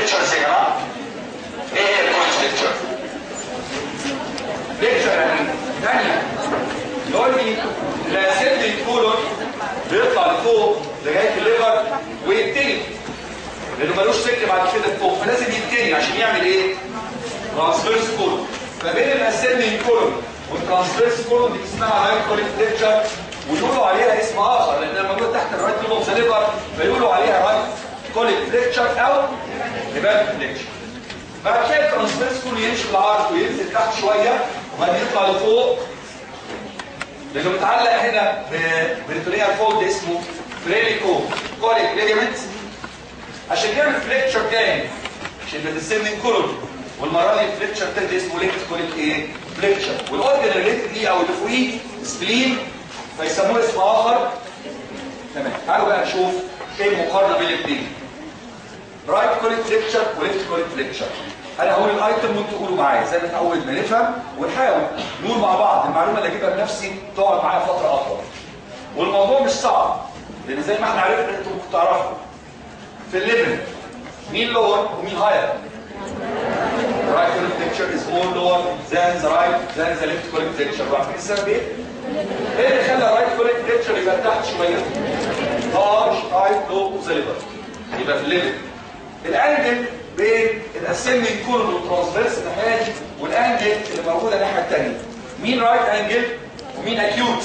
فليكشرز يا جماعه ايه هي الكوليك فليكشر فليكشر يعني ثانيه يقول لي الاسيد الكولون بيطلع لفوق لغايه الليفر ويبتدي لانه ملوش سكه بعد كده لفوق فلازم يبتدي عشان يعمل ايه؟ ترانسفيرس كولون فبين الاسيد كولون والترانسفيرس كولون دي اسمها رايت كوليك فليكشر ويقولوا عليها اسم اخر لانها موجوده تحت الرايت لوب اوف ذا ليفر فيقولوا عليها رايت كوليك فليكشر او ليفر فليكشر بعد كده الترانسفيرس كولون يمشي بالعرض وينزل تحت شويه وبعدين يطلع لفوق لانه متعلق هنا بريتونيال فولد اسمه فريليكو كوليك ليجمنت عشان يعمل فليكشر تاني عشان بتسمن كولون والمره دي الفليكشر تاني اسمه ليكت كوليك ايه فليكشر والاورجن ريليتد ليه او اللي فوقيه سبلين فيسموه اسم اخر تمام تعالوا بقى نشوف ايه المقارنه بين الاثنين رايت كوليك فليكشر وليفت كوليك فليكشر انا هقول الايتم وانتوا قولوا معايا زي ما نتعود ما نفهم ونحاول نقول مع بعض المعلومه اللي اجيبها بنفسي تقعد معايا فتره اطول والموضوع مش صعب لان زي ما احنا عرفنا انتوا ممكن تعرفوا في الليفل مين لور ومين هاير right column picture is more lower than the right than the left column picture وعارفين السبب ايه؟ ايه اللي خلى الرايت column picture يبقى تحت شويه؟ large right lobe of the liver يبقى في الليفل الانجل بين الاسمنج كولون والترانسفيرس الناحيه دي والانجل اللي موجوده الناحيه الثانيه مين رايت انجل ومين اكيوت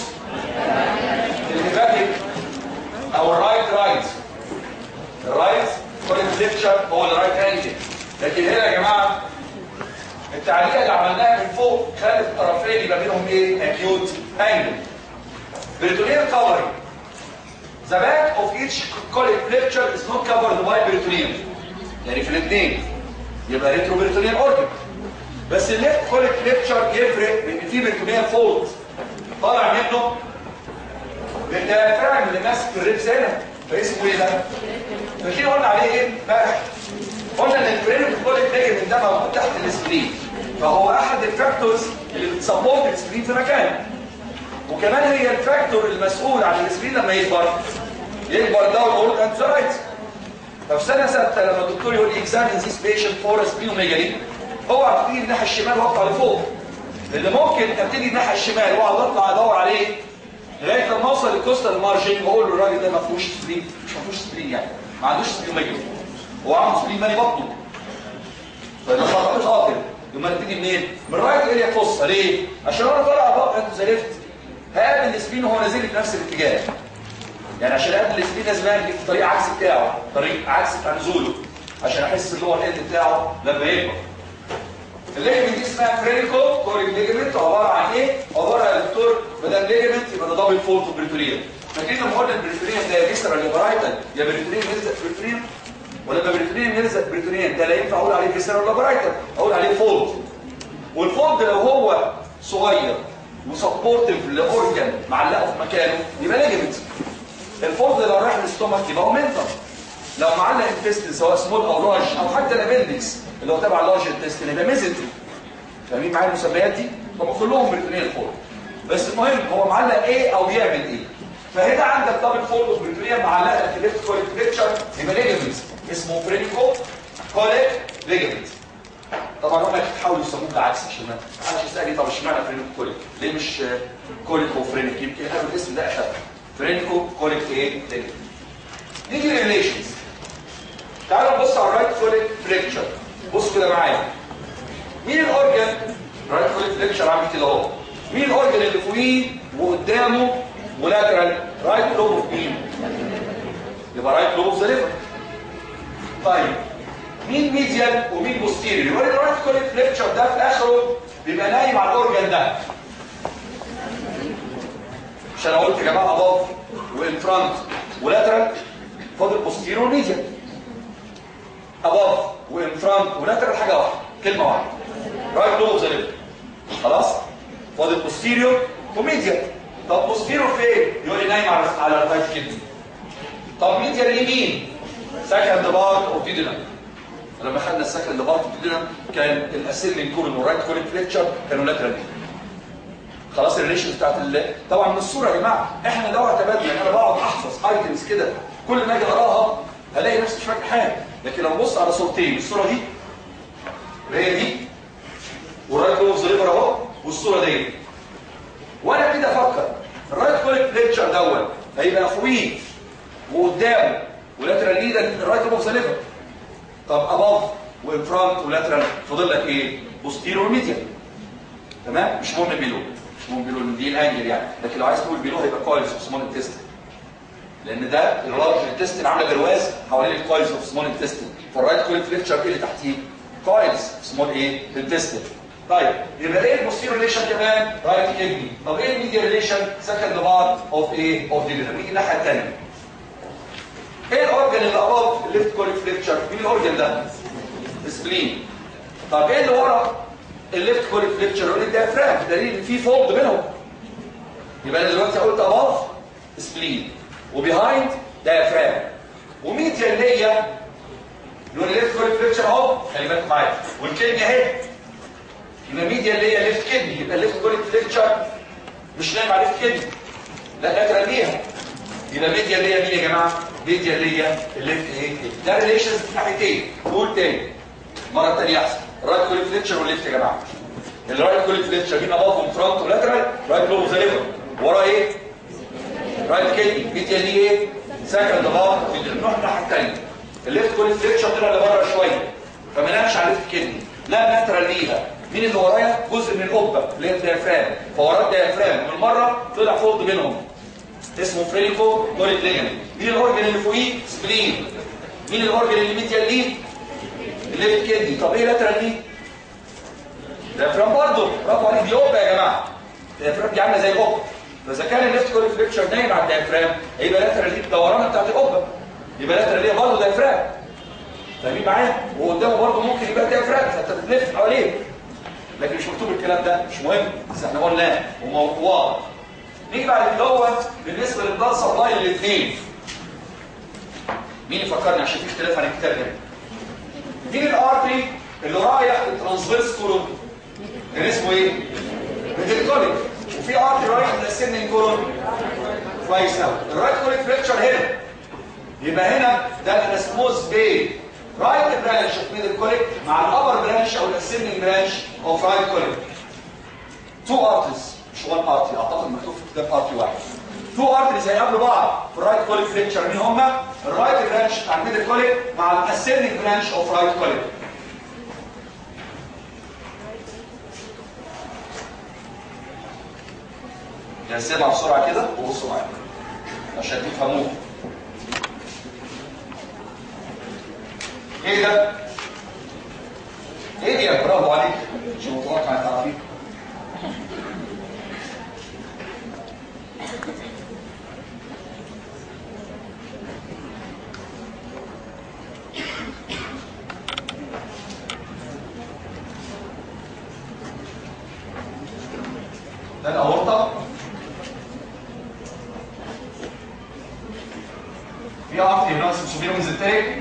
الهيباتيك او الرايت رايت الرايت كولين فليكشر هو الرايت انجل لكن هنا يا جماعه التعليقه اللي عملناها من فوق خلت الطرفين يبقى بينهم ايه اكيوت انجل بريتونيال كفرنج The back of each colic flexure is not covered by peritoneum. يعني في الاثنين يبقى ريترو بريتونيال اورجن بس الليفت كوليك فليكشر يفرق ان في بريتونيال فولد طالع منه بالدافع اللي ماسك الريبس هنا فاسمه ايه ده؟ فكده قلنا عليه ايه؟ امبارح قلنا ان الفرينو كوليك ليجمنت ده موجود تحت السبرين فهو احد الفاكتورز اللي بتسبورت السبرين في مكانه وكمان هي الفاكتور المسؤول عن السبرين لما يكبر يكبر داون اورد اند رايت ففي سنه سته لما الدكتور يقول لي اكزامين ذيس بيشنت فور سبليوميجالي اوعى تبتدي الناحيه الشمال واطلع لفوق اللي ممكن ابتدي الناحيه الشمال واقعد اطلع ادور عليه لغايه لما اوصل للكوستال مارجن واقول له الراجل ده ما فيهوش سبلين مش ما فيهوش سبلين يعني ما عندوش سبليوميجالي هو عنده سبلين مالي بطنه فده خطأ خاطر يبقى نبتدي منين؟ من رايت اريا فوسا ليه؟ عشان انا طالع بقى انت زلفت هقابل السبلين وهو نازل لي في نفس الاتجاه يعني عشان اقابل السبلين لازم اجري في طريق عكس بتاعه طريق عكس بتاع نزوله عشان احس ان هو الاند بتاعه لما يكبر الليجمنت دي اسمها فرينيكو كوريك ليجمنت عباره عن ايه عباره يا دكتور بدل ليجمنت يبقى ده دبل فولد بريتوريال فاكرين لما قلنا البريتوريال ده يا فيسرال يا برايتال يا بريتوريال يلزق بريتوريال ولما بريتوريال يلزق بريتوريال ده لا ينفع اقول عليه فيسرال ولا برايتال اقول عليه فولد والفولد لو هو صغير وسبورتيف لاورجن معلقه في مكانه يبقى ليجمنت الفولد لو رايح للستومك يبقى اومنتم لو معلق انتستين سواء سمول او لارج او حتى الابندكس اللي هو تبع اللارج انتستين يبقى ميزنتري فاهمين معايا المسميات دي؟ طب كلهم بريتونيال فولد بس المهم هو معلق ايه او بيعمل ايه فهنا عندك دبل فولد اوف بريتونيال معلقه في الليفت كوليك فليكشر يبقى ليجمنت اسمه فرينيكو كوليك ليجمنت طبعا هم بيحاولوا يسموه بالعكس عشان ما حدش يسالني طب اشمعنى فرينيكو كوليك ليه مش كوليك وفرينيك يمكن هذا الاسم ده اخف فرينيكو كوليك ايه ليجمنت نيجي للريليشنز تعالوا نبص على الرايت كوليك فليكشر بص كده معايا مين الاورجن رايت كوليك فليكشر عامل كده اهو مين الاورجن اللي فوقيه وقدامه ولاترال رايت لوب اوف مين يبقى رايت لوب اوف ذا ليفر طيب مين ميديال ومين بوستيريور يبقى الرايت كوليك فليكشر ده في اخره بيبقى نايم على الاورجن ده عشان انا قلت يا جماعه اباف وان فرونت ولاترال فاضل بوستيريور ميديال اباف وان فرونت ولاترال حاجه واحده كلمه واحده رايت لوب ذا ليفر خلاص فاضل بوستيريور وميديال طب بوستيريور فين يقول لي نايم على على الرايت كدني طب ميديال يمين سكند بارت اوف ديدنم لما خدنا السكند بارت اوف ديدنم كان الاسيلين كولون والرايت كولين فليكشر كانوا لاترال خلاص الريشن بتاعت ال... طبعا من الصوره يا جماعه احنا لو اعتمدنا يعني انا بقعد احفظ ايتمز كده كل ما اجي اقراها هلاقي نفسي مش فاكر حاجه لكن لو بص على صورتين الصوره دي اللي هي دي والرايت كوليك ليفر اهو والصوره دي وانا كده افكر الرايت كوليك فليكشر دوت هيبقى فوقيه وقدامه ولاترال ليد الرايت اوف ذا ليفر طب اباف وان فرونت ولاترال فاضل لك ايه بوستيرور ميديال تمام مش مهم بيلو مش مهم بيلو دي الانجل يعني لكن لو عايز تقول بيلو هيبقى كويلز اوف سمول انتستين لان ده اللارج انتستين عامله برواز حوالين الكويلز اوف سمول انتستين فالرايت كوليك فليكشر ايه اللي تحتيه كويلز سمول ايه انتستين طيب يبقى ايه البوستيرور ريليشن كمان رايت كدني طب ايه الميديا ريليشن سكند بارت اوف ايه اوف دي نيجي الناحيه الثانيه ايه الاورجن اللي اباف الليفت كوليك فليكشر مين الاورجن ده سبلين طب ايه اللي ورا الليفت كوليك فليكشر يقول لي الديافرام دليل ان في فولد بينهم يبقى انا دلوقتي قلت اباف سبلين وبيهايند ديافرام وميديا اللي هي يقول الليفت كوليك فليكشر اهو خلي بالك معايا والكدني اهي يبقى ميديا اللي هي ليفت كدني يبقى الليفت كوليك فليكشر مش نايم على ليفت كدني لا لاترال ليها يبقى ميديا اللي هي مين يا جماعه ميديا اللي هي الليفت ايه ده ريليشنز في ناحيتين قول تاني المره الثانيه احسن الرايت كوليك فليكشر والليفت يا جماعه الرايت كوليك فليكشر مين اباف فرونت ولاترال رايت لوب ذا ليفر ورا ايه رايت كدني ميديا اللي ايه سكند اباف نروح الناحيه الثانيه الليفت كوليك فليكشر طلع لبره شويه فما نامش على الليفت كدني لا لاترال ليها مين اللي ورايا جزء من القبه اللي هي الديافرام فوراه الديافرام والمره طلع فولد بينهم اسمه فريكو كوليك ليجن مين الاورجن اللي فوقيه سبلين مين الاورجن اللي ميديال ليه الليفت كدني طب ايه لاترال ليه ديافرام برضه برافو عليك دي قبه يا جماعه الديافرام دي عامله زي القبه فاذا كان الليفت كوليك فليكشر نايم على الديافرام هيبقى لاترال ليه الدورانه بتاعت القبه يبقى لاترال ليه برضه ديافرام فاهمين معايا وقدامه برضه ممكن يبقى ديافرام فانت بتلف حواليه لكن مش مكتوب الكلام ده مش مهم بس احنا قلناه وموضوع نيجي بعد كده دوت بالنسبه للبلاد سبلاي للاثنين مين يفكرني عشان في اختلاف عن الكتاب ده مين الارتري اللي رايح للترانسفيرس كولون كان اسمه ايه ميديكوليك وفي ارتري رايح للسنين كولون كويس قوي الرايت كوليك فليكشر هنا يبقى هنا ده الاسموز بي رايت برانش اوف ميدل كوليك مع الابر برانش او الاسندنج برانش اوف رايت كوليك تو ارتريز مش وان ارتري اعتقد مكتوب في كتاب ارتري واحد تو ارتريز هيقابلوا بعض في الرايت كوليك فليكشر مين هما الرايت برانش بتاع الميدل كوليك مع الاسندنج برانش اوف رايت كوليك نرسمها بسرعه كده وبصوا معايا عشان تفهموها ايه ده؟ ايه دي برافو عليك مش متوقع تعرفيه ده الاورطه في عقد هنا اسمه سوبيرو ميزنتريك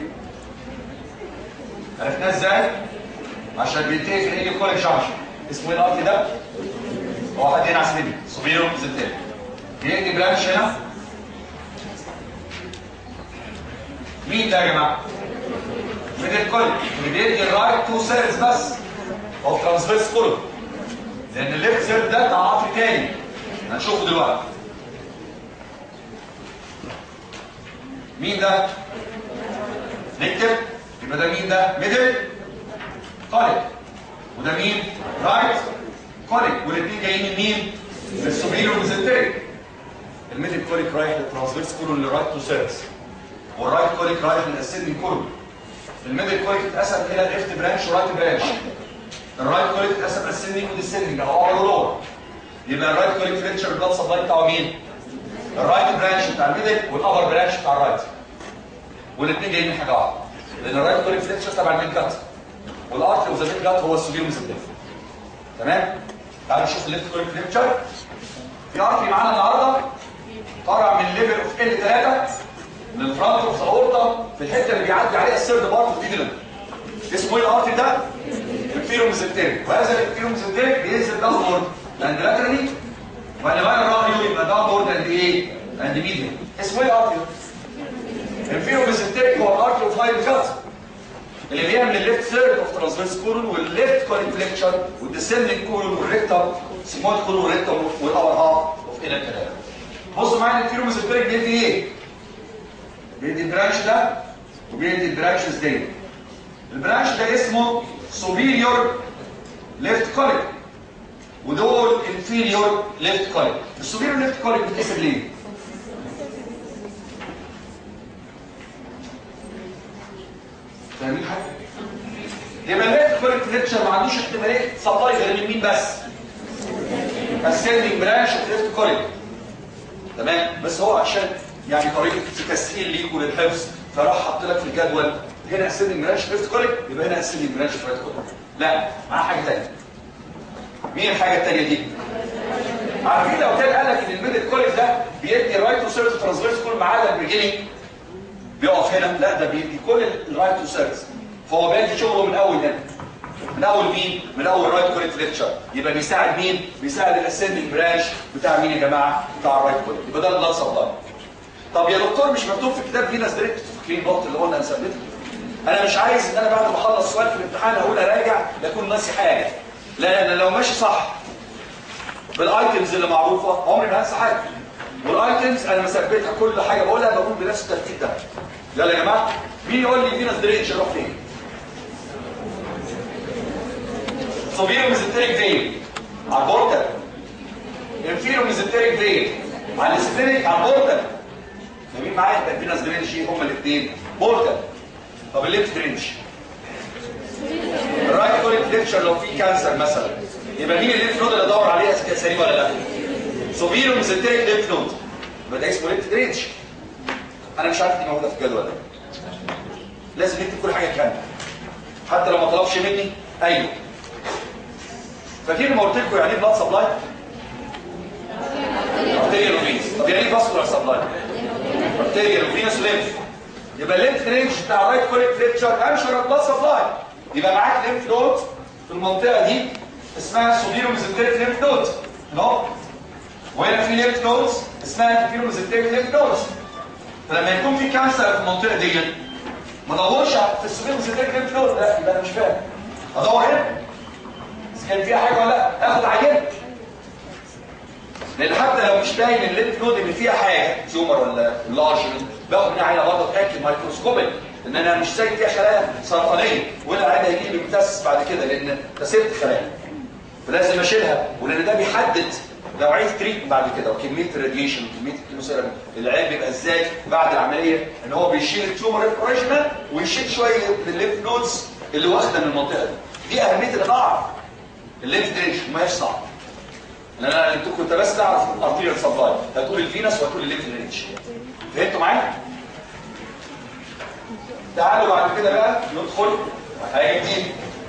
عرفناه ازاي؟ عشان بينتهي في الايدي كوليك جانكشن اسمه ايه الارض ده؟ هو حد هنا عسلين سوبيرو ميزنتريك بيدي برانش هنا مين ده يا جماعه؟ ميدل كوليك اللي بيدي الرايت تو سيرز بس او ترانسفيرس كوليك لان الليفت سيرد ده تعاطي تاني هنشوفه دلوقتي مين ده؟ نكتب يبقى ده مين ده؟ ميدل كوليك وده مين؟ رايت كوليك والاثنين جايين من مين؟ من السوبيريور ميزنتريك الميدل كوليك رايح للترانسفيرس كولون للرايت تو سيرس والرايت كوليك رايح للاسندنج كولون الميدل كوليك اتقسم الى ليفت برانش ورايت برانش الرايت كوليك اتقسم اسندنج وديسندنج اهو ابر ولور يبقى الرايت كوليك فريكشر البلاد سبلاي بتاعه مين؟ الرايت برانش بتاع الميدل والابر برانش بتاع الرايت والاثنين جايين من حاجه واحده لان الرايت كوليك فريكشر تبع الميد جات والارتري اوف ذا ميد جات هو السوبيريور ميزنتريك تمام؟ تعالوا نشوف الليفت كوليك فريكشر في ارتري معانا النهارده طالع من ليفل اوف ال 3 للفرونت اوف ذا اورتا في الحته اللي بيعدي عليها السيرد بارت اوف ديدلن اسمه ايه الارتري ده؟ الفيروميزنتريك وهذا الفيروميزنتريك بينزل داونورد اند لاترالي وبعد ما الرايو يبقى داونورد اند ايه؟ اند ميديا اسمه ايه الارتري؟ الفيروميزنتريك هو الارتري اوف هاي جات اللي بيعمل الليفت ثيرد اوف ترانسفيرس كولون والليفت كولين فليكشر والديسندنج كولون والريكتم سيمويد كولون والريكتم والاور هاف اوف انر كلام بصوا معايا الكيلو ميزوتيريك بيدي ايه؟ بيدي البرانش ده وبيدي البرانشز دي البرانش ده اسمه سوبيريور ليفت كولين ودول انفيريور ليفت كولين السوبيريور ليفت كولين بتتحسب ليه؟ فاهمين حاجه؟ يبقى الليفت كولين فليكشر ما عندوش احتماليه سبلاي غير اليمين بس ascending برانش اوف ليفت كولين تمام بس هو عشان يعني طريقه تسهيل ليكوا للحفظ فراح حط لك في الجدول هنا ascending برانش ليفت كولين يبقى هنا ascending برانش رايت كولين لا معاه حاجه ثانيه مين الحاجه الثانيه دي؟ عارفين لو كان قال لك ان الميدل كوليج ده بيدي رايت وسيرت ترانسفيرس كل ما عدا البيجيننج بيقف هنا لا ده بيدي كل الرايت وسيرت فهو بيدي شغله من اول هنا من اول مين؟ من اول رايت كوليج ليكتشر يبقى بيساعد مين؟ بيساعد الاسندنج برانش بتاع مين يا جماعه؟ بتاع الرايت كوليج يبقى ده البلاد سبلاي طب يا دكتور مش مكتوب في كتاب فيناس دريكت فاكرين النقطه اللي قلنا نثبتها انا مش عايز ان انا بعد ما اخلص سؤال في الامتحان اقول اراجع لاكون ناسي حاجه لا انا لو ماشي صح بالايتمز اللي معروفه عمري ما هنسى حاجه والايتمز انا مثبتها كل حاجه بقولها بقول بنفس الترتيب ده يلا يا جماعه مين يقول لي فينس درينج يروح فين صوبيرو ميزنتريك فين على البورتال انفيرو ميزنتريك فين على السفيريك على البورتال فاهمين معايا يبقى فينس درينج ايه هما الاثنين بورتال طب الليفت درينج الرايت كوليك فليكشر لو في كانسر مثلا يبقى مين الليمف نود اللي ادور عليها اذا كانت سليمه ولا لا سوفيرو ميزنتريك ليمف نود يبقى ده اسمه ليمف درينج انا مش عارف دي موجوده في الجدول ده لازم نكتب كل حاجه كامله حتى لو ما طلبش مني ايوه فاكرين لما قلت لكم يعني ايه بلاد سبلاي ارتيريال وفينس طب يعني ايه فاسكولار سبلاي ارتيريال وفينس وليمف يبقى الليمف درينج بتاع الرايت كوليك فليكشر امشي ورا البلاد سبلاي يبقى معاك ليمف نود في المنطقه دي اسمها سوبيرو ميزنتريك ليمف نود اهو وهنا في ليمف نودز اسمها كبيرو ميزنتريك ليمف نودز فلما يكون في كانسر في المنطقه دي ما ادورش في السوبيرو ميزنتريك ليمف نود لا يبقى انا مش فاهم ادور هنا اذا كان فيها حاجه ولا لا اخد عينه لان حتى لو مش باين الليمف نود اللي فيها حاجه تيومر ولا لارجمنت باخد منها عينه برضه اتاكد مايكروسكوبيك ان انا مش سايب فيها خلايا سرطانيه ولا عينه هيجي لي ممتاز بعد كده لان كسرت خلايا فلازم اشيلها ولان ده بيحدد نوعيه تريتمنت بعد كده وكميه الراديشن وكميه الكيموثيرابي العلاج بيبقى ازاي بعد العمليه ان هو بيشيل التيومر اوريجينال ويشيل شويه من الليمف نودز اللي واخده من المنطقه دي دي اهميه ان اعرف الليمف درينج ما هيش صعب لان انا اللي كنت بس اعرف الارتيريال سبلاي هتقول الفينس وهتقول الليمف درينج فهمتوا معايا؟ تعالوا بعد كده بقى ندخل حاجه جديده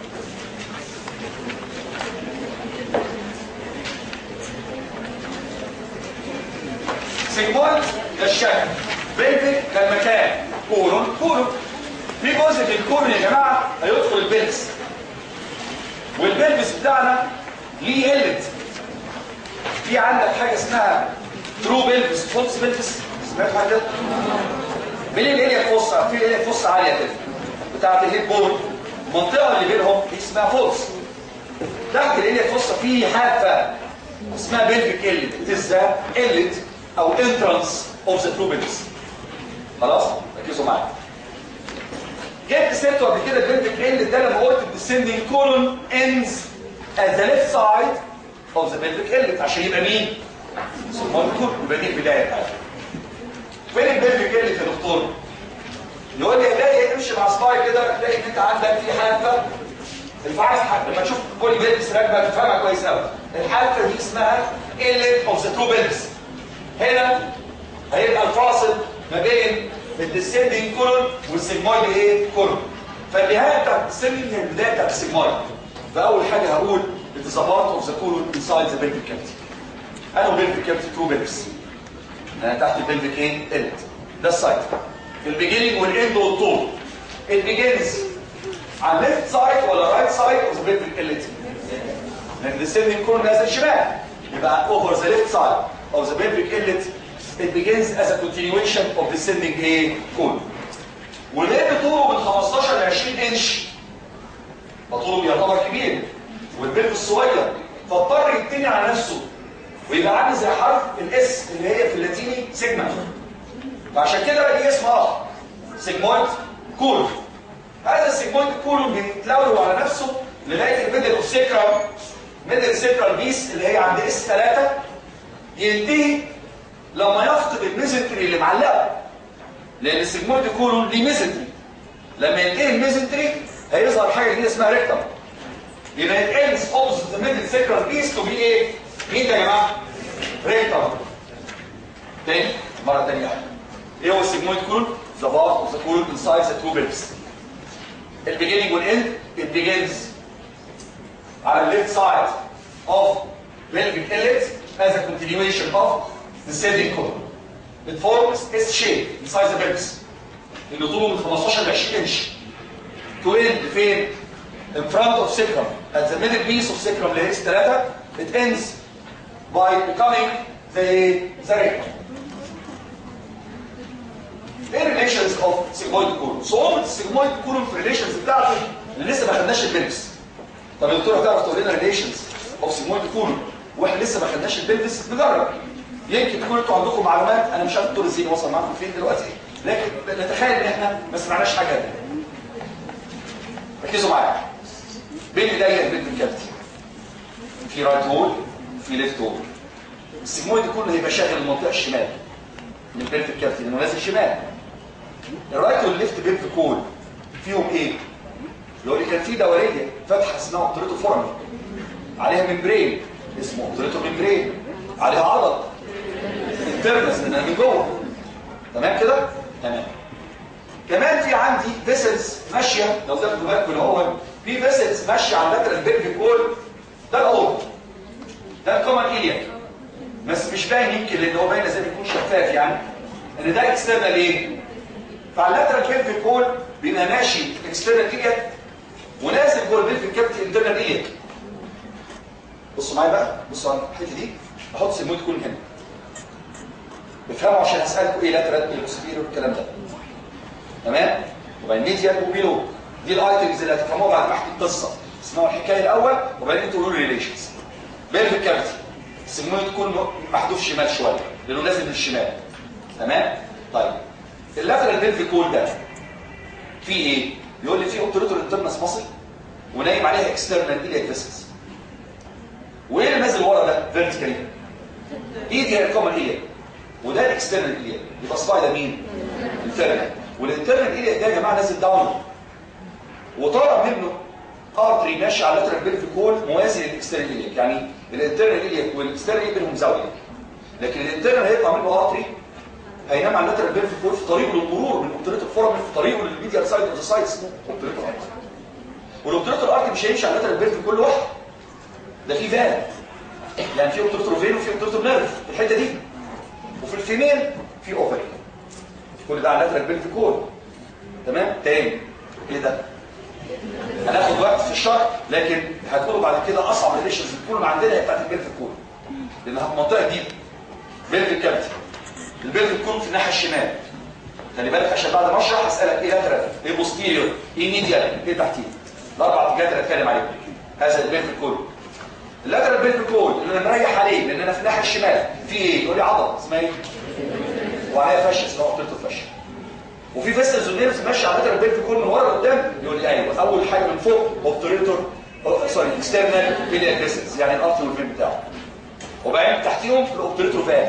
سيجمويد ده الشكل بلفيك ده المكان كورون كورون في جزء في الكورون يا جماعه هيدخل البلس والبلبس بتاعنا ليه قلت في عندك حاجه اسمها ترو بلبس فولس بلبس سمعت حاجه مين اللي هي الفصه في اللي هي فصه عاليه كده بتاعت الهيد بون المنطقه اللي بينهم دي اسمها فولس تحت اللي هي الفصه في حافه اسمها بلفيك قلت تزا قلت او entrance of the true pelvis خلاص ركزوا معايا جبت سيرته قبل كده البلفيك قلت ده لما قلت descending colon ends at the left side of the pelvic قلت عشان يبقى مين؟ سمول كول يبقى دي البدايه بتاعتها فين البلفيك قلت يا دكتور؟ يقول لي الاقي امشي مع سباي كده تلاقي ان انت عندك في حافه الفعايز حافه لما تشوف بولي بيلبس راكبه تفهمها كويس قوي الحافه دي اسمها قلت اوف ذا ترو بيلبس هنا هيبقى الفاصل ما بين الديسندنج كولون والسيجمويد ايه كولون فالنهايه بتاعت الديسندنج هي البدايه بتاعت السيجمويد فاول حاجه هقول it is a part of the colon inside the pelvic cavity انا pelvic cavity true pelvis انا تحت البلفيك ايه قلت ده السايد البيجيننج والاند والطول it begins على الليفت سايد ولا رايت سايد اوف ذا pelvic قلت لان الديسندنج كولون نازل شمال يبقى over the left side of the pelvic inlet, it begins as a continuation of descending a colon. والبيبي طوله من 15 ل 20 انش فطوله بيعتبر كبير والبيبي الصغير فاضطر يتني على نفسه ويبقى عامل زي حرف الاس اللي هي في اللاتيني سيجما فعشان كده بقى ليه اسم اخر سيجمويد كولون هذا السيجمويد كولون بيتلولو على نفسه لغايه الميدل اوف سيكرال ميدل سيكرال بيس اللي هي عند اس 3 ينتهي لما يفقد الميزنتري اللي معلقه لان السيجمويد كولون ليه ميزنتري لما ينتهي الميزنتري هيظهر حاجه جديده اسمها ريكتم يبقى it ends opposite the middle sacral piece to be ايه؟ مين ده يا جماعه؟ ريكتم تاني مره تانيه ايه هو السيجمويد كولون؟ The part of the colon inside the two ribs. The beginning will end. It begins على the left side of pelvic inlet as a continuation of descending colon. It forms S shape inside the pelvis. اللي طوله من 15 ل 20 انش. To end فين؟ In front of sacrum. At the middle piece of sacrum اللي هي S 3 it ends by becoming the the rectum. ايه ريليشنز اوف سيجمويد كولون صعوبه السيجمويد كولون في الريليشنز بتاعته اللي لسه ما خدناش البلفس طب يا دكتور هتعرف تقول لنا ريليشنز اوف سيجمويد كولون واحنا لسه ما خدناش البلفس نجرب يمكن تكونوا انتوا عندكم معلومات انا مش عارف الدكتور ازاي وصل معاكم فين دلوقتي لكن نتخيل ان احنا ما سمعناش حاجه دي ركزوا معايا بين ايديا البيت الكابتي في رايت وول في ليفت وول السيجمويد كولون هيبقى شاغل المنطقه الشمال من البيت الكابتي لانه نازل شمال الرايت والليفت بيلف كول فيهم ايه يقول لي كان في دوريه فتحه اسمها اوبتريتو فورمي عليها ممبرين اسمه اوبتريتو ممبرين عليها عضل انترنس من من جوه تمام كده تمام كمان في عندي فيسلز ماشيه لو تاخدوا بالكم اللي هو في فيسلز ماشيه على اللاترال بيلف كول ده الاورد ده الكومن ايلياك بس مش باين يمكن لان هو باين زي ما يكون شفاف يعني ان ده اكسترنال ايه فاللاترال بيلفيك كول بيبقى ماشي اكسترنال ايليك ونازل جوه البيلفيك كابتي انترنال ايليك بصوا معايا بقى بصوا على الحته دي احط سيمويد كول هنا بفهموا عشان اسالكم ايه لاترال ايه بوستيريور الكلام ده تمام وبعدين ميديال وبيلو دي الايتمز اللي هتفهموها بعد ما احكي القصه اسمعوا الحكايه الاول وبعدين انتوا قولوا ريليشنز بيلفيك كابتي السيمويد كول محذوف شمال شويه لانه نازل من الشمال تمام طيب اللاترال بيلفيك كول ده في ايه يقول لي في اوبتريتور انترنس ماسل ونايم عليها اكسترنال ايليك فيسلز وايه اللي نازل ورا ده فيرتيكالي ايدي هي الكومن ايليك وده الاكسترنال ايليك يبقى صباعي ده مين الانترنال والانترنال ايليك ده يا جماعه نازل داون وطالع منه ارتري ماشي على اللاترال بيلفيك كول موازي للاكسترنال ايليك يعني الانترنال ايليك والاكسترنال ايليك بينهم زاويه لكن الانترنال هيطلع منه ارتري هينام على اللاترال بيلفيك كول في طريقه للمرور من اوبتريتور فورامين في طريقه للميديال سايد اوف ذا سايد اسمه اوبتريتور ارتري والاوبتريتور ارتري مش هيمشي على اللاترال بيلفيك كول لوحده ده في فان يعني في اوبتريتور فين وفي اوبتريتور نيرف في الحته دي وفي الفيميل في اوفري كل ده على اللاترال بيلفيك كول تمام تاني ايه ده هناخد وقت في الشرح لكن هتقولوا بعد كده اصعب ريليشنز بتكون عندنا هي بتاعت البيلفيك كول لانها في منطقه جديده بيلفيك كابتي البيلفيك كول في الناحيه الشمال خلي بالك عشان بعد ما اشرح اسالك ايه لاترال ايه بوستيريور ايه ميديال ايه تحتيه الاربع اتجاهات اللي هتكلم عليهم هذا البيلفيك كول اللاترال بيلفيك كول اللي انا مريح عليه لان انا في الناحيه الشمال في ايه يقول لي عضله اسمها ايه وعليها فشه اسمها اوبتيتو فشه وفي فيستلز ونيرفز ماشي على اللاترال بيلفيك كول من ورا لقدام يقول لي ايوه اول حاجه من فوق اوبتوريتور سوري اكسترنال فيليال فيستلز يعني الارتر والفين بتاعه وبعدين تحتيهم الاوبتوريتور فان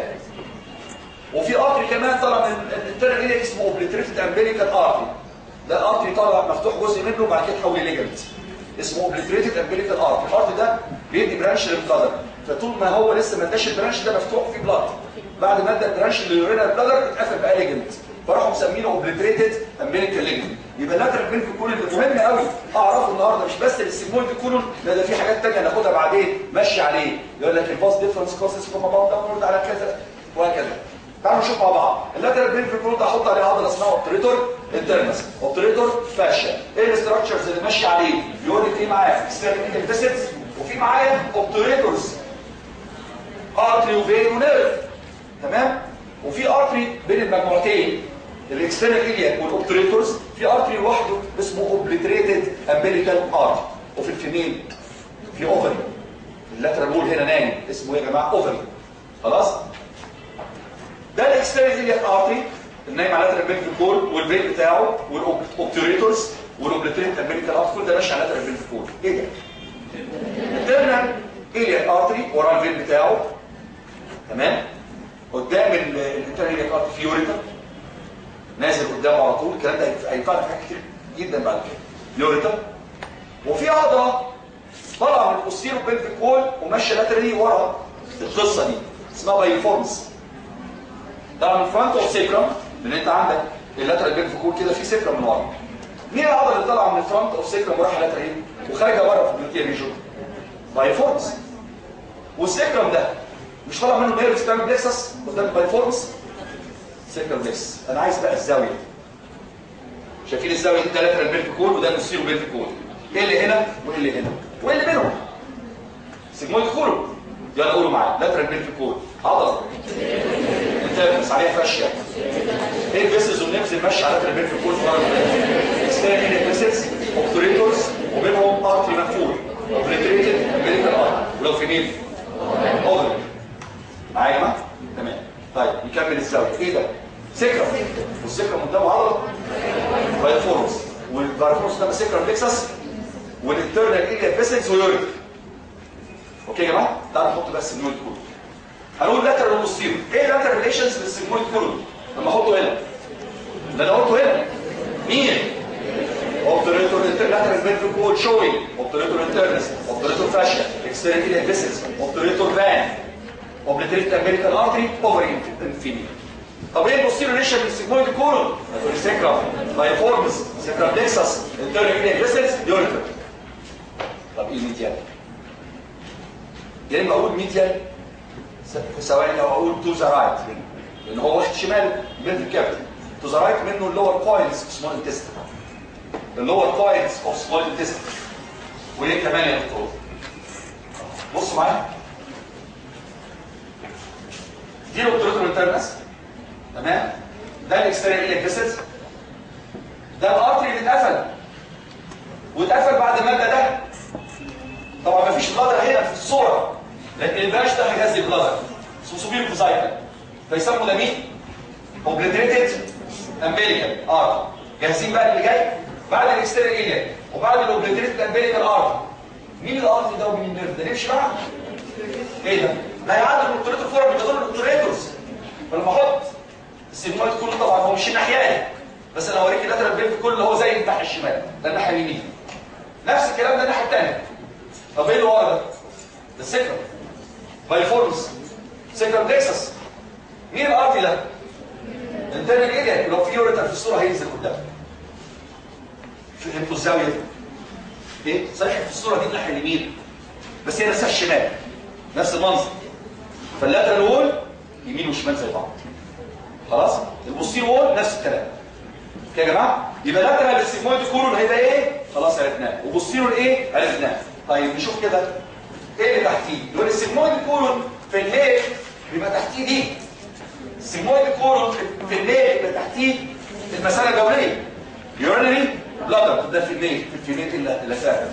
وفي ارتري كمان طالع من الانترنال ايليك اسمه اوبليتريتد امبليكال ارتري ده الارتري طالع مفتوح جزء منه وبعد كده تحول لليجمنت اسمه اوبليتريتد امبليكال ارتري الارتري ده بيدي برانش للبلادر فطول ما هو لسه ما اداش البرانش ده مفتوح فيه بلاد بعد ما ادى البرانش لليورينال بلادر اتقفل بقى ليجمنت فراحوا مسمينه اوبليتريتد امبليكال ليجمنت يبقى اللاترال بين في كولون اللي مهم قوي اعرفه النهارده مش بس السيجمويد كولون لا ده في حاجات ثانيه هناخدها بعدين ماشي عليه يقول لك الفاس ديفرنس كوسس فروم اباوت داونورد على كذا وهكذا تعالوا نشوف مع بعض اللاترال بين في كولون ده احط عليه عضله اسمها اوبتريتور انترنس اوبتريتور فاشا ايه الاستراكشرز اللي ماشي عليه يقول لي في معايا اكسترنال فيسيتس وفي معايا اوبتريتورز ارتري وفين ونيرف تمام وفي ارتري بين المجموعتين الاكسترنال ايلياك والاوبتريتورز في ارتري لوحده اسمه اوبليتريتد امبليكال ارتري وفي الفيميل في اوفري اللاترال وول هنا نايم اسمه ايه يا جماعه اوفري خلاص ده الاكسترنال ايلياك ارتري النايم على لاترال بيلفيك كول والبريك بتاعه والاوبتوريتورز والاوبليتريتد امبليكال ارتري كل ده ماشي على لاترال بيلفيك كول ايه ده؟ الترنال ايلياك ارتري ورا الفين بتاعه تمام قدام الانترنال ايلياك ارتري في يوريتر نازل قدامه على طول الكلام ده هينفعنا في حاجات كتير جدا بعد كده يوريتر وفي عضله طالعه من البوستيرو بيلفيك وول وماشيه لاترالي ورا القصه دي اسمها بايفورمز طالعه من فرونت او سيكرم لان انت عندك اللاترال بيلفيك وول كده في سيكرم من ورا مين العضله اللي طالعه من الفرونت او سيكرم ورايحه لاترالي وخارجه بره في الجلوتيا ريجون بايفورمز والسيكرم ده مش طالع منه نيرف ستام بليكسس قدام البايفورمز سيكرم بليكسس انا عايز بقى الزاويه شايفين الزاويه دي ثلاثه البيلفيكول وده السيرو بيلفيكول ايه اللي هنا وايه اللي هنا وايه اللي بينهم سيجمويد كولو يلا قولوا معايا لاترال بيلفيكول عضله انت بس عليها فاشيه ايه الفيسز والنفس اللي ماشيه على لاترال بيلفيكول اكسترنال فيسز اوبتوريتورز وبينهم ارتري مقفول اوبريتريتد امبليكال ارتري ولو في مين اوفر معايا يا جماعه تمام طيب نكمل الزاويه ايه ده سكرم والسكرم قدامه عضله بايفورمز والبايفورمز ده سكرم بلكسس والانترنال ايليا فيسلز ويوريك اوكي يا جماعه تعالوا نحط بقى السيجمويد كولون هنقول لاترال وبوستيرو ايه اللاترال ريليشنز للسيجمويد كولون لما احطه هنا ده انا احطه هنا مين اوبتريتور لاترال فيلفيك وول شوينج اوبتريتور انترنس اوبتريتور فاشيا اكسترنال ايليا فيسلز اوبتريتور فان اوبليتريت امريكان ارتري اوفري انفينيت طب ايه البوستيرو ريليشن للسيجمويد كولون هتقول سيكرم بايفورمز سيكرم بلكسس انترنال ايليا فيسلز يوريتر طب ايه الميديال يا اما اقول ميديال في ثواني او اقول تو ذا رايت لان هو واخد شمال من الكابتن تو ذا رايت منه اللور كويلز اوف سمول انتستين اللور كويلز اوف سمول انتستين وايه كمان يا دكتور بصوا معايا دي الاوبتريتور انترنس تمام ده الاكسترنال ايليك فيسلز ده الارتري اللي اتقفل واتقفل بعد ما ادى ده طبعا ما فيش بلادر هنا في الصوره لكن الباش ده هيغذي البلادر اسمه سوبير فيزايكل فيسموا ده مين؟ اوبليتريتد امبيليكال ارت جاهزين بقى اللي جاي بعد الاكسترنال ايليك وبعد الاوبليتريتد امبيليكال ارت مين الارت ده ومين النيرف ده نمشي بقى ايه ده؟ ده هيعدي الاوبتريتور فورم ده دول الاوبتريتورز فلما احط السيجمويد كله طبعا هو مش الناحيه بس انا اوريك اللاترال بيلف كله هو زي الناحيه الشمال ده الناحيه اليمين نفس الكلام ده الناحيه الثانيه طب ايه اللي ورا ده؟ ده السكرم بايفورمز سكرم ديكسس مين الارتي ده؟ انترنال ايديا لو في يوريتر في الصوره هينزل قدامك فهمتوا الزاويه دي؟ ايه؟ صحيح في الصوره دي الناحيه اليمين بس هي نفسها الشمال نفس المنظر فاللاترال وول يمين وشمال زي بعض خلاص؟ البوستير وول نفس الكلام يا جماعه يبقى لاترال السيجمويد كولون هيبقى ايه؟ خلاص عرفناه وبوستيرور ايه؟ عرفناه طيب نشوف كده ايه اللي تحتيه يقول السيجمويد كولون في الليل بيبقى تحتيه دي السيجمويد كولون في الليل بيبقى تحتيه المساله الجوهريه يورينري بلادر ده في الليل في الليل اللي اللي فاهم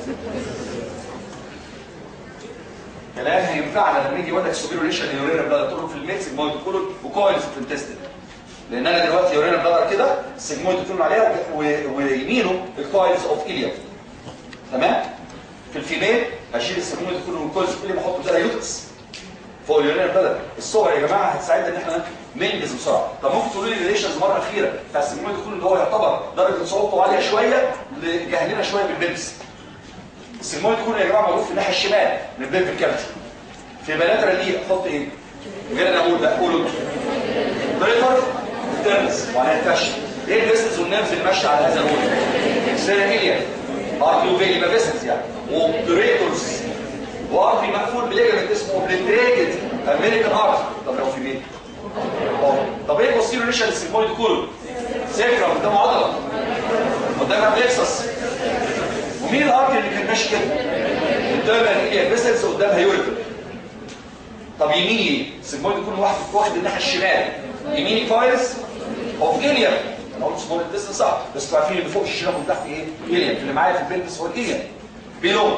كلام هينفعنا لما يجي يقول لك سوبيروليشن يورينري بلادر تقول له في الميل سيجمويد كولون وكويلز في الانتستين لان انا دلوقتي يورينري بلادر كده السيجمويد بتقول عليها ويمينه الكويلز اوف إليا تمام في الفيميل هشيل السيجمويد كله من الكويلز كل ما احطه ده يوتكس فوق اليورينال بلد الصور يا جماعه هتساعدنا ان احنا ننجز بسرعه طب ممكن تقولوا لي الريليشنز مره اخيره بتاع السيجمويد كله اللي هو يعتبر درجه صعوبته عاليه شويه لجهلنا شويه بالبنس السيجمويد كله يا جماعه موجود في الناحيه الشمال من البيت الكابتن في بلاترال دي احط ايه غير انا اقول بقى قولوا بريتر تيرنس وعلى الفشل ايه الفيسلز والنيرفز اللي ماشيه على هذا الوجه سيراميليا ارتيوفيلي ما فيسلز يعني وبريتورز وارتي مقفول بليجمنت اسمه اوبليتريتد امريكان ارت طب لو في مين طب ايه البوستيريور ريشن السيجمويد كولون سيكرا قدام عضله قدامها بليكسس ومين الارتي اللي كان ماشي كده قدامها ايه فيسلز قدامها يوريتر طب يميني السيجمويد كولون واحد واخد الناحيه الشمال يميني فايرس اوف إليا انا قلت سمول انتستين صح بس انتوا عارفين اللي فوق الشرب من تحت ايه؟ الين اللي معايا في البلبس هو الين بيلو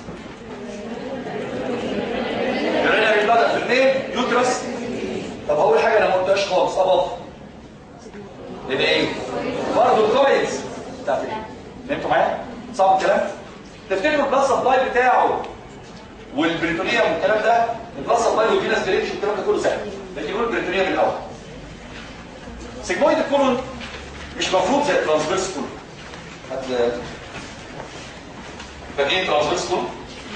يورينري بلادر في الميل يوترس طب اول حاجه انا ما قلتهاش خالص ابط يبقى ايه؟ برضه الكويس بتاعت ايه؟ فهمتوا معايا؟ صعب الكلام؟ تفتكروا البلاد سبلاي بتاعه والبريتونيوم والكلام ده البلاد سبلاي والفينس جريتش والكلام ده كله سهل لكن يقول البريتونيوم الاول سيجمويد الكولون مش مفروض زي الترانسفيرس كولون هات فاكرين ترانسفيرس كولون؟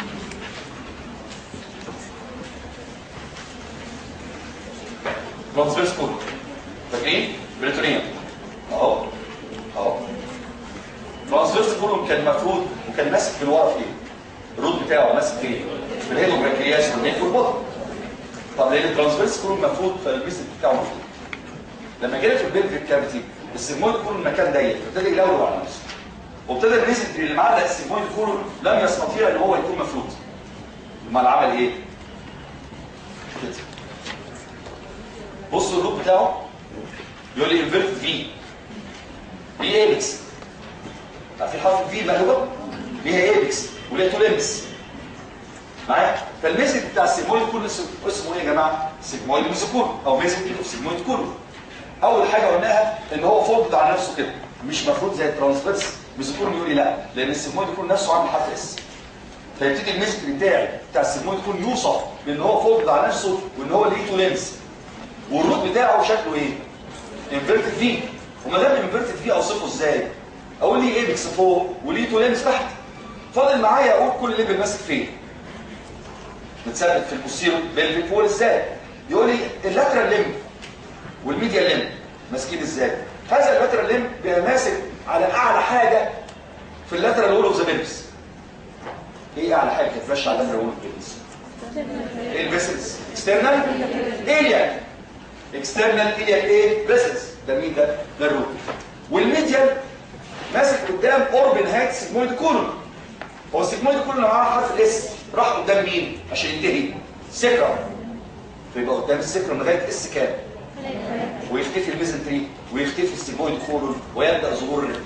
ترانسفيرس كولون فاكرين؟ بريتونيوم اهو اهو ترانسفيرس كولون كان مفروض وكان ماسك من ورا فين؟ الروت بتاعه ماسك فين؟ في الهيدوبراكياس والنيك والبطن طب ليه الترانسفيرس كولون مفروض فالبيس بتاعه مفروض لما جينا في البلفيك كافيتي السيجمويد كولون المكان ضيق ابتدى يلوي على نفسه وابتدى الميزنتري اللي معلق السيجمويد كولون لم يستطيع ان هو يكون مفروض امال عمل ايه؟ كده بصوا الروت بتاعه يقول لي انفيرت في ليه ايبكس في حرف في مقلوبه ليها ايبكس وليها تو ليمبس معايا فالميزنتري بتاع السيجمويد كولون اسمه ايه يا جماعه؟ سيجمويد ميزوكولون او ميزنتري اوف سيجمويد كولون اول حاجه قلناها ان هو فولد على نفسه كده مش مفروض زي الترانسفيرس ميزوكولون يقول لي لا لان السيجمويد كولون نفسه عامل حرف اس فيبتدي الميزنتري بتاعي بتاع السيجمويد كولون يوصف بان هو فولد على نفسه وان هو ليه تو ليمبس والروت بتاعه شكله ايه؟ انفيرتد في وما دام انفيرتد في اوصفه ازاي؟ اقول لي ايبكس فوق وليه تو ليمبس تحت فاضل معايا اقول كل ليبل ماسك فين متثبت في البوستيرو بيلفيك وول ازاي يقول لي اللاترال ليمب والميديا ليمب ماسكين ازاي هذا اللاترال ليمب بيبقى ماسك على اعلى حاجه في اللاترال وول اوف ذا بيلفس ايه اعلى حاجه كانت ماشيه على اللاترال وول اوف بيلفس ايه الفيسلز اكسترنال الياك اكسترنال الياك ايه فيسلز ده مين ده ده الروت والميديال ماسك قدام اوربن هات سيجمويد كولون هو السيجمويد كولون لو معاه حرف الاس راح قدام مين عشان ينتهي سكرم فيبقى قدام السكرم لغايه اس كام ويختفي الميزنتري ويختفي السيجمويد كولون ويبدا ظهور الريتم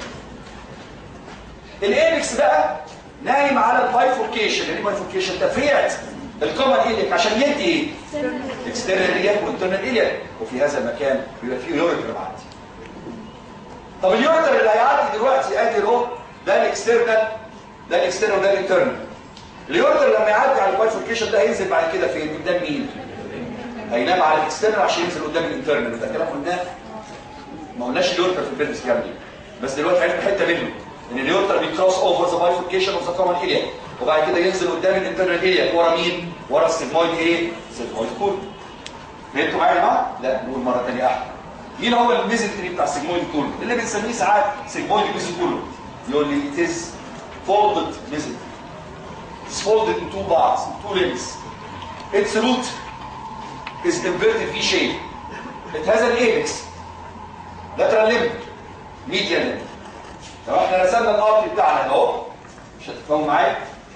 الايبكس بقى نايم على البايفوركيشن يعني بايفوركيشن تفريعه الكومن ايليك عشان يدي ايه اكسترنال الياك وانترنال الياك وفي هذا المكان بيبقى فيه يوريتر معدي طب اليوريتر اللي هيعدي دلوقتي ادي اهو ده الاكسترنال ده الاكسترنال وده الانترنال اليوريتر لما يعدي على البايفوركيشن ده هينزل بعد كده فين قدام مين هينام على الاكسترنال عشان ينزل قدام الانترنال ده كلام قلناه ما قلناش اليوريتر في البيلفس كامل بس دلوقتي عرفنا حته منه ان اليوريتر بيكروس اوفر ذا بايفوركيشن اوف ذا كومن اليا وبعد كده ينزل قدام الانترنال اليا ورا مين ورا السيجمويد ايه السيجمويد كول فهمتوا معايا يا جماعه لا نقول مره ثانيه احلى مين هو الميزنتري بتاع السيجمويد كول اللي بنسميه ساعات سيجمويد ميزوكول يقول لي it is folded mesentery It's folded in two parts, in two limbs. Its root is inverted V shape. It has an apex, lateral limb, medial limb. لو احنا رسمنا الارض بتاعنا اهو مش هتفهموا معايا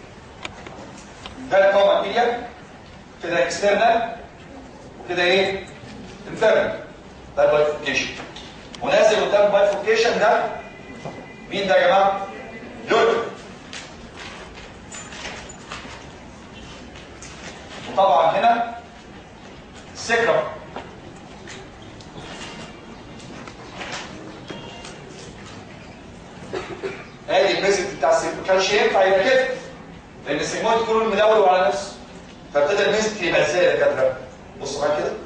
ده الكومن ايليا كده اكسترنال وكده ايه انترنال ده البايفوركيشن ونازل قدام البايفوركيشن ده مين ده يا جماعه؟ يوريتر وطبعا هنا السكرم ادي الميزك بتاع السيجمويد ما كانش ينفع يبقى كده لان السيجمويد كله مدور على نفسه فابتدى الميزك يبقى ازاي يا دكاتره بصوا معايا كده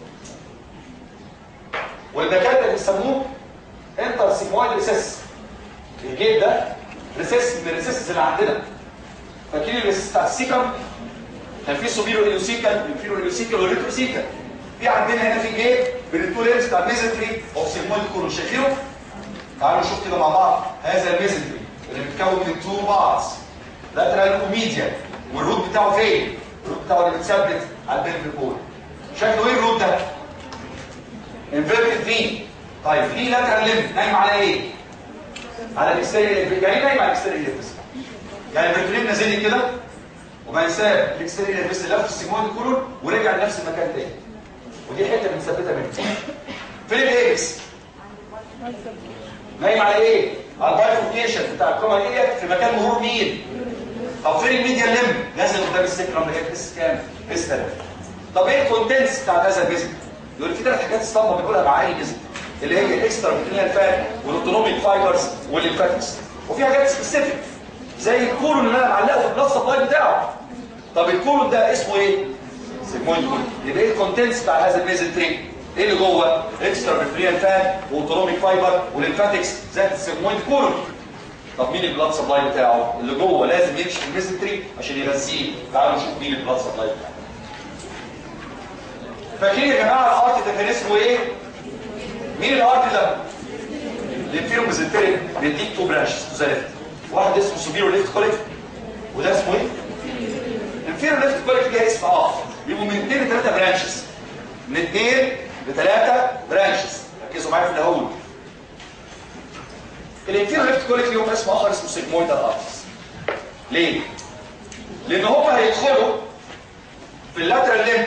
والمكان ده بيسموه انتر سيجمويد ريسيس الجيب ده ريسيس من الريسيس اللي عندنا فاكرين الريسيس بتاع السيكم كان في سوبيرو اليوسيكال انفيرو اليوسيكال وريتروسيكال في عندنا هنا في جيب بين التو ليرز بتاع الميزنتري اوف سيجمويد كولون شايفينه تعالوا نشوف كده مع بعض هذا الميزنتري اللي بيتكون من تو بارتس لاترال وميديا والروت بتاعه فين الروت بتاعه اللي متثبت على البلفيك بول شكله ايه الروت ده انفيرتد في طيب في لاترال ليمب نايم على ايه على الاكستيريال يعني نايم على الاكستيريال بس يعني البريتولين نازل لي كده وبعدين ساب الاكستيريال بس لف السيجمويد كولون ورجع لنفس المكان تاني ودي حته بنثبتها منه فين الاكس نايم على ايه؟ على البايفوركيشن بتاع الكوما ايه في مكان مرور مين؟ طب فين الميديا ليمب؟ نازل قدام السكرم اللي هي اس كام؟ اس 3 طب ايه الكونتنتس بتاع هذا الجسم؟ يقول في ثلاث حاجات اسطمبه بنقولها مع اي جسم اللي هي الاكسترا بترينال فات والاوتونوميك فايبرز والليمفاتكس وفي حاجات سبيسيفيك زي الكولون اللي انا معلقه في البلاد سبلاي بتاعه طب الكولون ده اسمه ايه؟ سيجمويد كولون يبقى ايه الكونتنتس بتاع هذا الميزل تري؟ ايه اللي جوه؟ اكسترا بريفريال فات واوتونوميك فايبر والليمفاتكس زائد السيجمويد كولون طب مين البلاد سبلاي بتاعه؟ اللي جوه لازم يمشي في الميزل تري عشان يغذيه تعالوا نشوف مين البلاد سبلاي بتاعه فاكرين يا جماعه الارت ده كان اسمه ايه؟ مين الارت ده؟ الانفيرو ميزنتريك بيديك تو برانشز تو ذا واحد اسمه سوبيرو ليفت كوليك وده اسمه ايه؟ الانفيرو ليفت كوليك ليها اسم اخر بيبقوا من اثنين لثلاثه برانشز من اثنين لثلاثه برانشز ركزوا معايا في اللي هقوله الانفيرو ليفت كوليك ليهم اسم اخر اسمه سيجمويدال ارتس ليه؟ لان هم هيدخلوا في اللاترال ليمب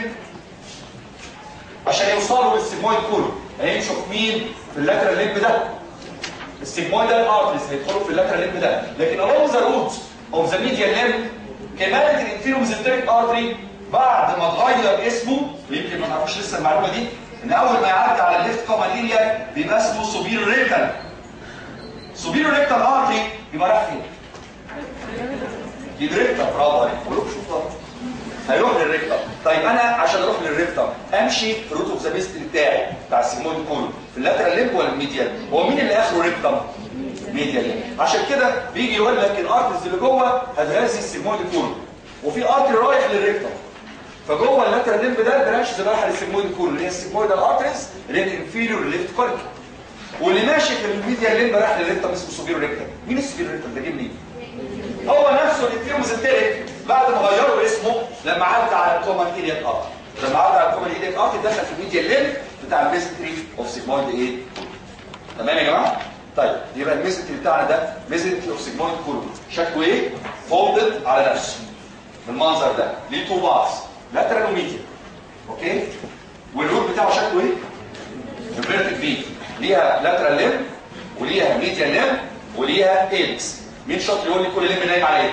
عشان يوصلوا للسيجمويد كله هيمشوا في مين في اللاترال ليمب ده السيجمويدال ارتريز هيدخلوا في اللاترال ليمب ده لكن along the root of the medial limb كمالة الانفيرو ميزنتريك ارتري بعد ما اتغير اسمه ويمكن ما نعرفش لسه المعلومه دي ان اول ما يعدي على الليفت كومالينيا بيبقى اسمه سوبيرو ريكتال سوبيرو ريكتال ارتري يبقى رايح فين؟ يدريكتال برافو عليك قولوا شوف هيروح للريكتم طيب انا عشان اروح للريكتم امشي في الروت اوف ذا بيست بتاعي بتاع السيجمويد كله في اللاترال ليمب ولا الميديال هو مين اللي اخره ريكتم ميديال ليمب عشان كده بيجي يقول لك الارترز اللي جوه هتغذي السيجمويد كله وفي ارتري رايح للريكتم فجوه اللاترال ليمب ده البرانش اللي رايحه للسيجمويد كله اللي هي السيجمويد الارترز اللي هي الانفيريور ليفت كوليك واللي ماشي في الميديال ليمب رايح للريكتم اسمه سوبيرو ريكتم مين السوبيرو ريكتم ده جه منين؟ هو نفسه الانفيومزنتريك بعد ما غيروا اسمه لما عدى على الكومن ايليك ارت لما عدى على الكومن ايليك ارت دخل في الميديا ليل بتاع الميزنتري اوف سيجمويد ايه تمام يا جماعه طيب يبقى الميزنتري بتاعنا ده ميزنتري اوف سيجمويد كله شكله ايه فولدد على نفسه بالمنظر ده ليه تو باص لاترال وميديا اوكي والروت بتاعه شكله ايه انفيرتد بي ليها لاترال ليم وليها ميديا ليم وليها ايلكس مين شاطر يقول لي كل لم نايم على ايه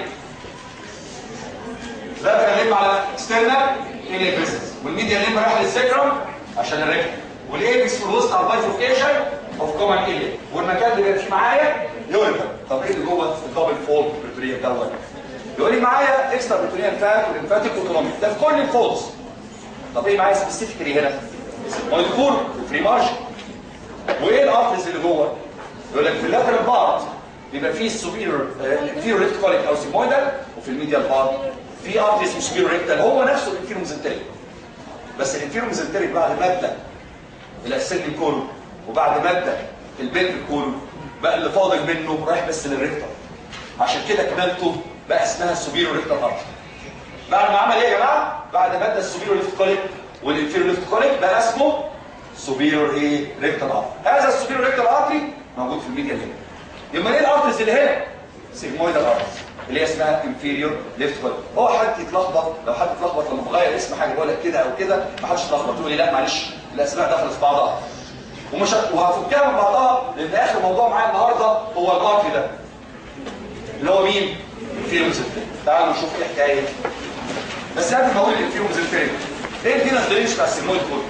ده كان لم على اكسترنال انيبيسس والميديا لم رايح للسكرم عشان الرجل والايبس في الوسط على البايفوركيشن اوف كومن ايليا والمكان اللي فيه معايا يوريكا طب ايه اللي جوه الدبل فولد بريتوريال دوت يقول لي معايا اكسترا بريتوريال فات والليمفاتيك اوتونوميك ده في كل الفولدز طب ايه معايا سبيسيفيكلي هنا مذكور فري مارجن وايه الارترز اللي جوه يقول لك في اللاترال بارت بيبقى فيه السوبيرور الانفيرور ليفت كوليك او سيمويدال وفي الميديال بارت في ارتري اسمه سوبيرور ريكتال هو نفسه الانفيرور ميزنتريك بس الانفيرور ميزنتريك بعد ماده الاسيل كولو وبعد ماده البنت كولو بقى اللي فاضل منه رايح بس للريكتال عشان كده كمالته بقى اسمها السوبيرور ريكتال ارتري بعد ما عمل ايه يا جماعه بعد ماده السوبيرور ليفت كوليك والانفيرور ليفت كوليك بقى اسمه سوبيرور ايه ريكتال ارتري هذا السوبيرور ريكتال ارتري موجود في الميديال هنا يبقى ايه الارترز اللي هنا سيجمويدال ارترز اللي هي اسمها انفيريور ليفت كوليك هو حد يتلخبط لو حد اتلخبط لما بغير اسم حاجه بقول لك كده او كده ما حدش يتلخبط يقول لي لا معلش الاسماء دخلت في بعضها ومش وهفكها من بعضها لان اخر موضوع معايا النهارده هو الارت ده اللي هو مين؟ انفيريور ميزنتريك تعالوا نشوف ايه حكايه بس قبل ما اقول الانفيريور ميزنتريك ايه الفينس درينج بتاع السيجمويد كوليك؟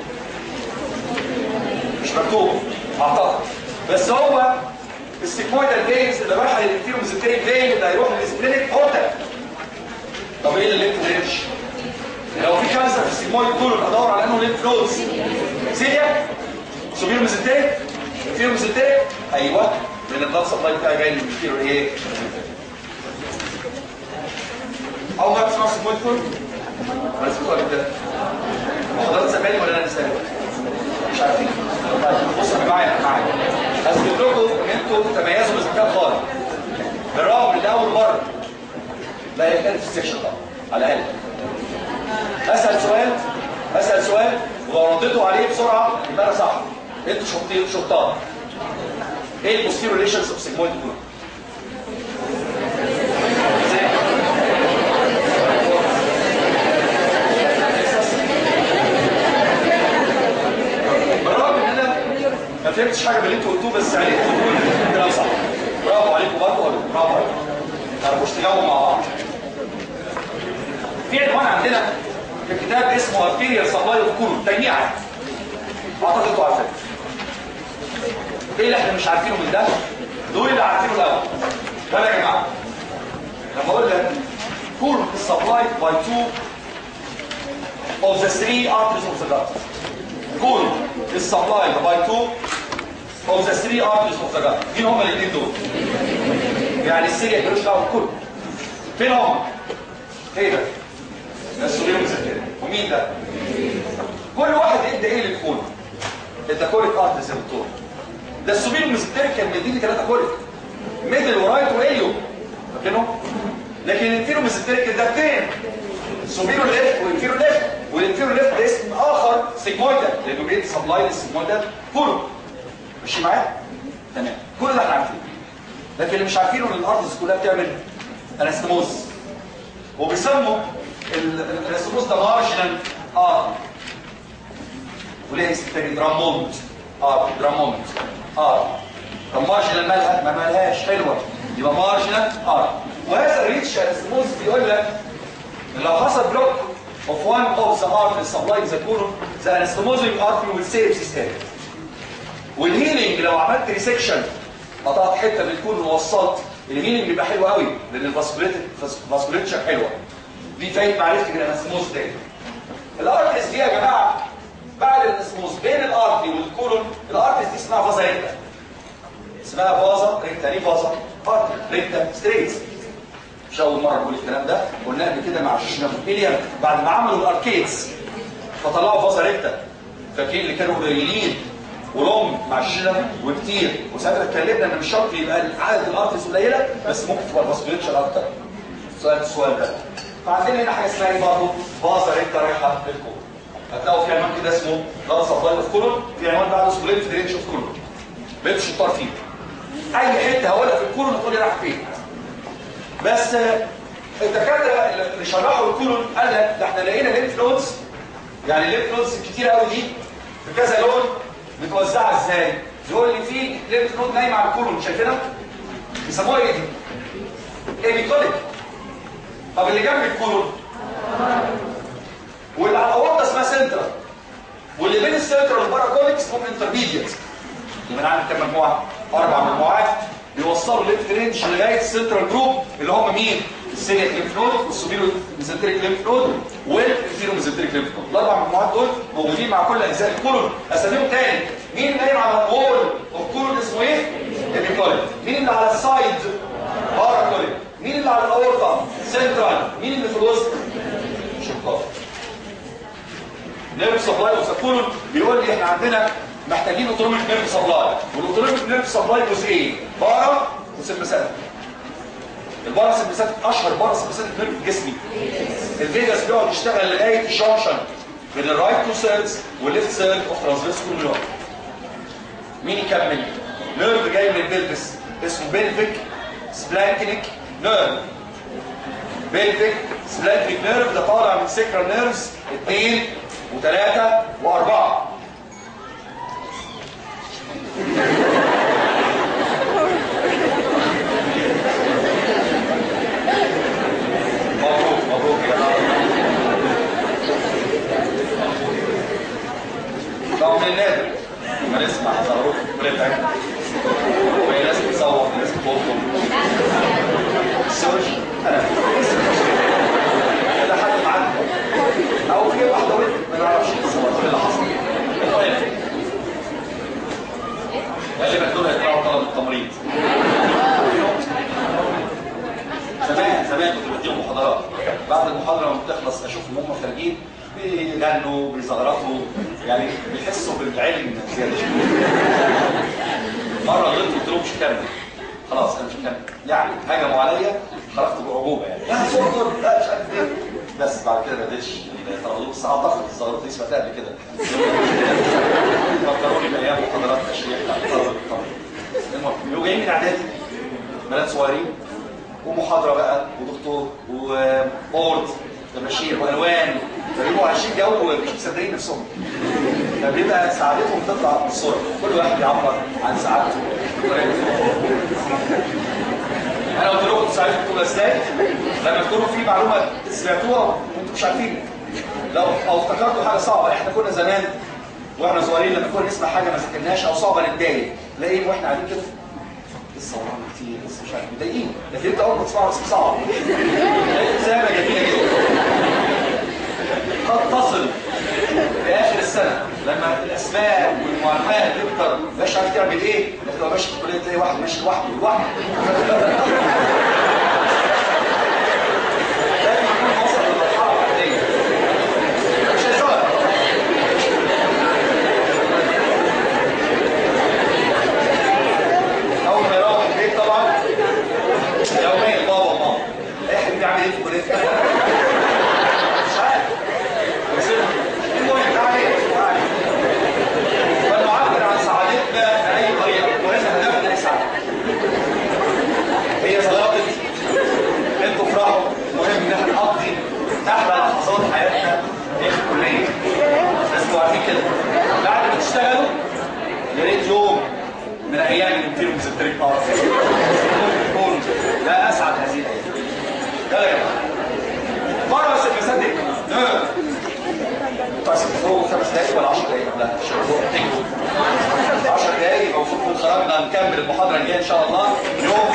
مش مكتوب اعتقد بس هو السيجمويدال فينز اللي رايحه للانفيروميزنتريك فين اللي هيروح للسبلينيك هورتا طب ايه اللي ليمف درينج؟ لو في كانسر في السيجمويد كله ادور على انه ليمف نودز سيليا سوبيرو ميزنتريك انفيرو ميزنتريك ايوه لان البلاد سبلاي بتاعي جاي من الانفيرو ايه؟ اول مره تسمع السيجمويد كله؟ ولا سمعتوا قبل كده؟ حضرتك زمايلي ولا انا لسه مش عارفين طيب بصوا معايا معايا اثبت لكم ان انتوا تميزوا بذكاء خارق بالرغم من اول مره لا يكاد في السكشن طبعا على الاقل اسال سؤال اسال سؤال ولو رديتوا عليه بسرعه يبقى انا صح انتوا شطين شطار ايه البوستيريور ريليشنز اوف سيجمويد جروب بالرغم ان انا ما فهمتش حاجه من اللي انتوا قلتوه 2 بس عليكم تقول الكلام صح برافو عليكم برضه برافو عليكم ما تعرفوش تجاوبوا مع بعض في عنوان عندنا في كتاب اسمه ارتيريال سبلاي اوف كولون تجميعا اعتقد انتوا عارفين ايه اللي احنا مش عارفينه من ده دول اللي عارفينه الاول ده يا جماعه لما اقول لك كولون is supplied by two of the three arteries of the gut colon is supplied by two of the three arteries of the gut مين هما الاثنين دول يعني السيريا ملوش دعوه بالكل فين هما ايه ده ده السوريوم كده ومين ده كل واحد ادى ايه للكولون ادى كوليك ارتريز يا دكتور ده السوبيريوم ميزنتريك كان مديني ثلاثه كوليك ميدل ورايت واليو فاكرينه لكن الانفيرو ميزنتريك ده اثنين سوبيرو ليفت وانفيرو ليفت والانفيرو ليفت ده اسم اخر سيجمويدال لانه بيدي سبلاي للسيجمويدال كله ماشي معايا تمام كل ده احنا عارفينه لكن اللي مش عارفينه ان الارتس كلها بتعمل انستموز وبيسموا الانستموز ده مارجنال ار وليه اسم تاني درامونت ار درامونت ار طب مارجنال مالها ما مالهاش حلوه يبقى مارجنال ار وهذا الريتش انستموز بيقول لك لو حصل بلوك of one of the arteries supplying the colon the anastomosing artery will save this area والهيلينج لو عملت ريسكشن قطعت حته من الكولون ووصلت الهيلينج بيبقى حلو قوي لان الفاسكوليتشر حلوه دي فايت معرفتك الانستموز تاني الارتريز دي يا جماعه بعد الانستموز بين الارتري والكولون الارتريز دي اسمها فازا ريكتا اسمها فازا ريكتا ليه فازا؟ ارتري ريكتا ستريت مش اول مره نقول الكلام ده قلنا قبل كده مع الشنافوبيليا بعد ما عملوا الاركيدز فطلعوا فازا ريكتا فاكرين اللي كانوا قليلين ولهم مع الشنم وكتير وساعتها اتكلمنا ان مش شرط يبقى عدد الارتس قليله بس ممكن تبقى الفاسكوليتشر اكتر سؤال السؤال ده فعندنا هنا حاجه اسمها ايه برضه فازا ريكتا رايحه للكولون هتلاقوا في عنوان كده اسمه لا سبلاي اوف كولون في عنوان بعده اسمه ليمف درينج اوف كولون بيت شطار فيه اي حته هقولها في الكولون تقول لي رايح فين بس الدكاتره اللي شرحوا الكولون قال لك ده احنا لقينا ليمف نودز يعني الليمف نودز كتير قوي دي في كذا لون متوزعه ازاي؟ يقول لي في ليمف نود نايمه على الكولون شايفينها؟ بيسموها ايه دي؟ ايبيكوليك طب اللي جنب الكولون واللي على الاورطه اسمها سنترال واللي بين السنترال والباراكوليك اسمهم انترميديت يبقى نعمل كام مجموعه؟ اربع مجموعات بيوصلوا الليفت رينج لغايه السنترال جروب اللي هم مين؟ السيريك ليمف نود والسوبيرو ميزنتريك ليمف نود والانفيرو ميزنتريك ليمف نود الاربع مجموعات دول موجودين مع كل اجزاء الكولون اساميهم تاني مين نايم على الوول اوف كولون اسمه ايه؟ ايبيكوليك مين اللي على السايد؟ باراكوليك مين اللي على الاورطه؟ سنترال مين اللي في الوسط؟ شقاق نيرف سبلاي اوف كولون بيقول لي احنا عندنا محتاجين اوتونوميك نيرف سبلاي والاوتونوميك نيرف سبلاي جزئين بارا وسمبسات البارا سمبسات اشهر بارا سمبسات نيرف في جسمي الفيجاس بيقعد يشتغل لغايه الجانشن بين الرايت تو سيرز والليفت سيرز اوف ترانسفيرس كولون مين يكمل نيرف جاي من البلبس اسمه بيلفيك سبلانكينيك نيرف بيلفيك سبلانكينيك نيرف ده طالع من سكرال نيرفز اثنين وثلاثه واربعه مبروك مبروك يا طبعا من النادر ما نسمع ظهروك كل بتاعتنا وهي ناس بتصور ناس بتطلب السورج انا ده حد معدي او في واحده ولد ما نعرفش الصور اللي حصل المهم غالبا دول هيطلعوا طلب التمريض زمان زمان كنت بديهم محاضرات بعد المحاضره لما بتخلص اشوفهم هم خارجين بيغنوا بيزغرطوا يعني بيحسوا بالعلم زياده شويه مره غلطت قلت لهم مش هكمل خلاص انا مش هكمل يعني هجموا عليا خرجت بعجوبه يعني لا صوت لا مش عارف ايه بس بعد كده ما قدرتش طردوه بس اعتقد الزغرطه دي سمعتها قبل كده فكروني بايام محاضرات تشريح بتاعت طلبه التمريض المهم بيبقوا جايين من اعدادي بنات صغيرين ومحاضره بقى ودكتور وبورد تباشير والوان فبيبقوا عايشين الجو مش مصدقين نفسهم فبيبقى سعادتهم تطلع بسرعه كل واحد بيعبر عن سعادته انا قلت لكم سعادتكم تبقى ازاي لما تكونوا في معلومه سمعتوها وانتم مش عارفين لو او افتكرتوا حاجه صعبه احنا كنا زمان واحنا صغيرين لما كنا نسمع حاجه ما ذاكرناش او صعبه نتضايق نلاقيه واحنا قاعدين كده لسه ورانا كتير لسه مش عارف مضايقين لكن انت اول ما تسمعه اسم صعب سهله جميله جدا قد تصل في اخر السنه لما الاسماء والمعلومات تكتر مش عارف تعمل ايه تبقى ماشي في الكليه تلاقي واحد ماشي لوحده لوحده ده بيكون وصل للمرحله العقليه مش هزار اول ما يروح البيت طبعا يوميا بابا وماما ايه يا حبيبي عامل ايه في الكليه مش عارف بس المهم تعالى تعالى فنعبر عن سعادتنا باي طريقه وليس هدفنا اسعاد هي صلاتك انتوا افرحوا مهم ان احنا نقضي احلى لحظات حياتنا في الكليه بس انتوا عارفين كده بعد ما تشتغلوا يا ريت يوم من الايام اللي بتيجوا بزنتريك باور يكون لا اسعد هذه الايام يلا يا جماعه مره بس المسدس نعم طيب هو خمس دقايق ولا 10 دقايق لا 10 دقايق يبقى المفروض خرجنا نكمل المحاضره الجايه ان شاء الله يوم